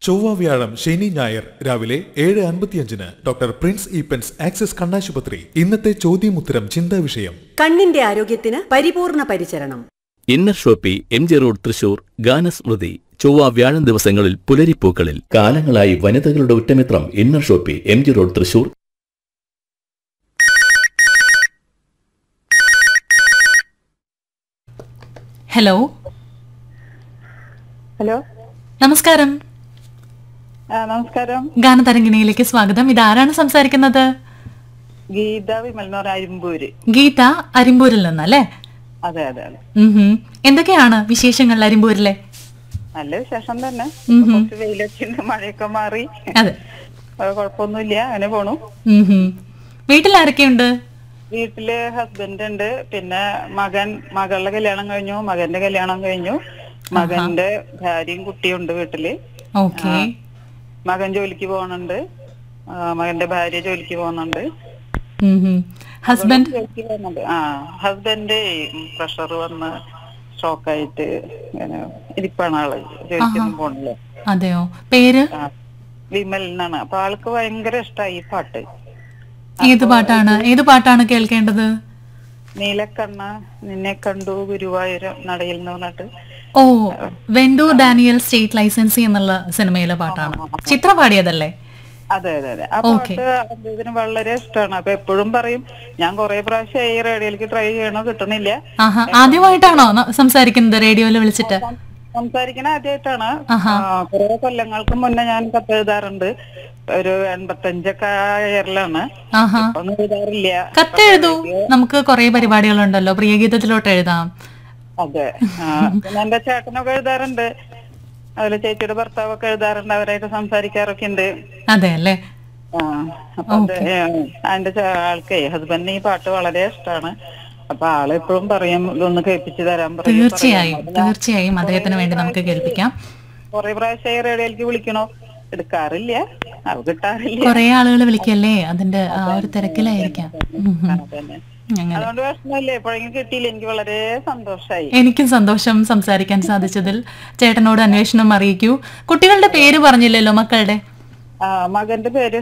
ചൊവ്വ വ്യാഴം ശനി ഞായർ രാവിലെ ഏഴ് അൻപത്തിയഞ്ചിന് ഡോക്ടർ പ്രിൻസ് ഈപ്പൻസ് ആക്സിസ് കണ്ണാശുപത്രി ഇന്നത്തെ ചോദ്യമുത്തരം ചിന്താ വിഷയം കണ്ണിന്റെ ആരോഗ്യത്തിന് പരിപൂർണ പരിചരണം inner shoppe M G road Thrissur ഗാനസ്മൃതി ചൊവ്വ വ്യാഴം ദിവസങ്ങളിൽ പുലരിപ്പൂക്കളിൽ കാലങ്ങളായി വനിതകളുടെ ഉറ്റമിത്രം inner shoppe M G road Thrissur hello hello നമസ്കാരം ആ നമസ്കാരം ഗാനതരംഗിണിയിലേക്ക് സ്വാഗതം ഇത് ആരാണ് സംസാരിക്കുന്നത് ഗീത വിമൽ എന്ന് പറഞ്ഞ അരിമ്പൂര് ഗീത അരിമ്പൂരിൽ നിന്നല്ലേ അതെ അതെ അതെ ഉം ഹും. എന്തൊക്കെയാണ് വിശേഷങ്ങൾ അരിമ്പൂരിലെ നല്ല വിശേഷം തന്നെ ഉം ഹും. കുറച്ച് വെയിലൊക്കെ ഉണ്ട് മഴയൊക്കെ മാറി അതെ അത് കുഴപ്പമൊന്നുമില്ല അങ്ങനെ പോണു ഉം ഹും. വീട്ടിൽ ആരൊക്കെയുണ്ട് വീട്ടില് ഹസ്ബൻഡ് ഉണ്ട് പിന്നെ മകൻ മകളുടെ കല്യാണം കഴിഞ്ഞു മകന്റെ കല്യാണം കഴിഞ്ഞു മകന്റെ ഭാര്യയും കുട്ടിയും ഉണ്ട് വീട്ടില് ഓക്കെ മകൻ ജോലിക്ക് പോകുന്നുണ്ട് ആ, മകന്റെ ഭാര്യ ജോലിക്ക് പോകുന്നുണ്ട് ഹസ്ബൻഡ് ജോലിക്ക് പോകുന്നുണ്ട് ആ ഹസ്ബൻഡ് പ്രഷർ വന്ന് ഷോക്കായിട്ട് ഇങ്ങനെ ഇരിപ്പാണ് ആള് ജോലിക്കൊന്നും പോണില്ല അതെയോ പേര് ആ, വിമൽ എന്നാണ് അപ്പൊ ആൾക്ക് ഭയങ്കര ഇഷ്ടമായി ഈ പാട്ട് ഏത് പാട്ടാണ് ഏത് പാട്ടാണ് കേൾക്കേണ്ടത് നീലക്കണ്ണ നിന്നെ കണ്ടു ഗുരുവായൂരം നടയിൽ നിന്ന് പറഞ്ഞിട്ട് ഓ വെൻഡു ഡാനിയൽ സ്റ്റേറ്റ് ലൈസൻസി എന്നുള്ള സിനിമയിലെ പാട്ടാണ് ചിത്ര പാടിയതല്ലേ അതെ അതെ അതെ ആ പാട്ട് അദ്ദേഹത്തിന് വളരെ ഇഷ്ടമാണ് അപ്പൊ എപ്പോഴും പറയും ഞാൻ കുറെ പ്രാവശ്യം ഈ റേഡിയോയിലേക്ക് ട്രൈ ചെയ്യണോ കിട്ടണില്ല ആഹാ ആദ്യമായിട്ടാണോ ന- സംസാരിക്കുന്നത് റേഡിയോയിൽ വിളിച്ചിട്ട് സംസാരിക്കണ ആദ്യമായിട്ടാണ് കുറെ കൊല്ലങ്ങൾക്ക് മുന്നേ ഞാൻ കത്തെഴുതാറുണ്ട് ഒരു എൺപത്തഞ്ചൊക്കെ ഇയറിലാണ് ആഹാ ഒന്നും എഴുതാറില്ല കത്തെഴുതൂ നമുക്ക് കുറെ പരിപാടികളുണ്ടല്ലോ പ്രിയഗീതത്തിലോട്ട് എഴുതാം അതെ ആ, പിന്നെ എന്റെ ചേട്ടനൊക്കെ എഴുതാറുണ്ട് അതുപോലെ ചേച്ചിയുടെ ഭർത്താവൊക്കെ എഴുതാറുണ്ട് അവരായിട്ട് സംസാരിക്കാറൊക്കെ ഉണ്ട് അതെ അല്ലേ ആ അപ്പൊ അത് എന്റെ ചേ- ആൾക്കേ ഹസ്ബൻഡിന് ഈ പാട്ട് വളരെ ഇഷ്ടമാണ് അപ്പൊ ആള് എപ്പോഴും പറയും ഇതൊന്ന് കേൾപ്പിച്ചു തരാൻ പറയും തീർച്ചയായും തീർച്ചയായും അദ്ദേഹത്തിന് വേണ്ടി നമുക്ക് കേൾപ്പിക്കാം കുറെ പ്രാവശ്യം ഈ റേഡിയോയിലേക്ക് വിളിക്കണോ എടുക്കാറില്ല അത് കിട്ടാറില്ല കുറെ ആളുകൾ വിളിക്കല്ലേ അതിന്റെ ആ ഒരു തിരക്കിലായിരിക്കാം ഉം ഉം. അതന്നെ അങ്ങനെ അതുകൊണ്ട് വിഷമല്ലേ എപ്പോഴെങ്കിലും കിട്ടിയില്ല എനിക്ക് വളരെ സന്തോഷായി എനിക്കും സന്തോഷം സംസാരിക്കാൻ സാധിച്ചതിൽ ചേട്ടനോട് അന്വേഷണം അറിയിക്കൂ കുട്ടികളുടെ പേര് പറഞ്ഞില്ലല്ലോ മക്കളുടെ ആ മകന്റെ പേര്